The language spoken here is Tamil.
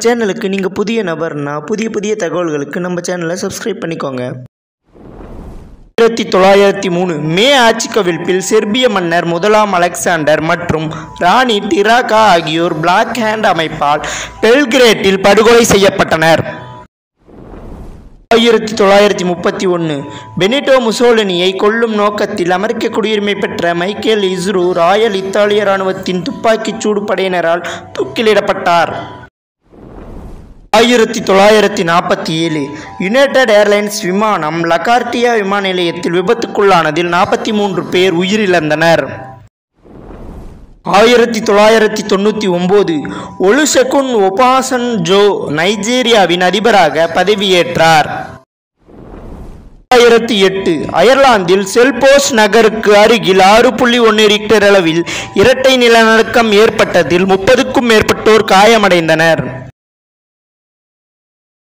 சேனலுக்கு நீங்கள் புதிய நபர்னா புதிய புதிய தகவல்களுக்கு நம்ம சேனலை சப்ஸ்கிரைப் பண்ணிக்கோங்க ஆயிரத்தி தொள்ளாயிரத்தி மூணு மே ஆட்சி கவிழ்ப்பில் செர்பிய மன்னர் முதலாம் அலெக்சாண்டர் மற்றும் ராணி டிராகா ஆகியோர் பிளாக் ஹேண்ட் அமைப்பால் பெல்கிரேட்டில் படுகொலை செய்யப்பட்டனர் ஆயிரத்தி தொள்ளாயிரத்தி முப்பத்தி ஒன்று பெனிட்டோ முசோலினியை கொல்லும் நோக்கத்தில் அமெரிக்க குடியுரிமை பெற்ற மைக்கேல் இஸ்ரு ராயல் இத்தாலிய இராணுவத்தின் துப்பாக்கிச் சூடு படையினரால் தூக்கிலிடப்பட்டார் ஆயிரத்தி தொள்ளாயிரத்தி நாற்பத்தி ஏழு யுனைடெட் ஏர்லைன்ஸ் விமானம் லகார்டியா விமான நிலையத்தில் விபத்துக்குள்ளானதில் நாற்பத்தி மூன்று பேர் உயிரிழந்தனர் ஆயிரத்தி தொள்ளாயிரத்தி தொண்ணூற்றி ஒம்பது ஒலுசெகுன் ஒபாசன் ஜோ நைஜீரியாவின் அதிபராக பதவியேற்றார் ஆயிரத்தி எட்டு அயர்லாந்தில் செல்போஸ் நகருக்கு அருகில் ஆறு புள்ளி ஒன்று ரிக்டர் அளவில் இரட்டை நிலநடுக்கம் ஏற்பட்டதில் முப்பதுக்கும் மேற்பட்டோர் காயமடைந்தனர்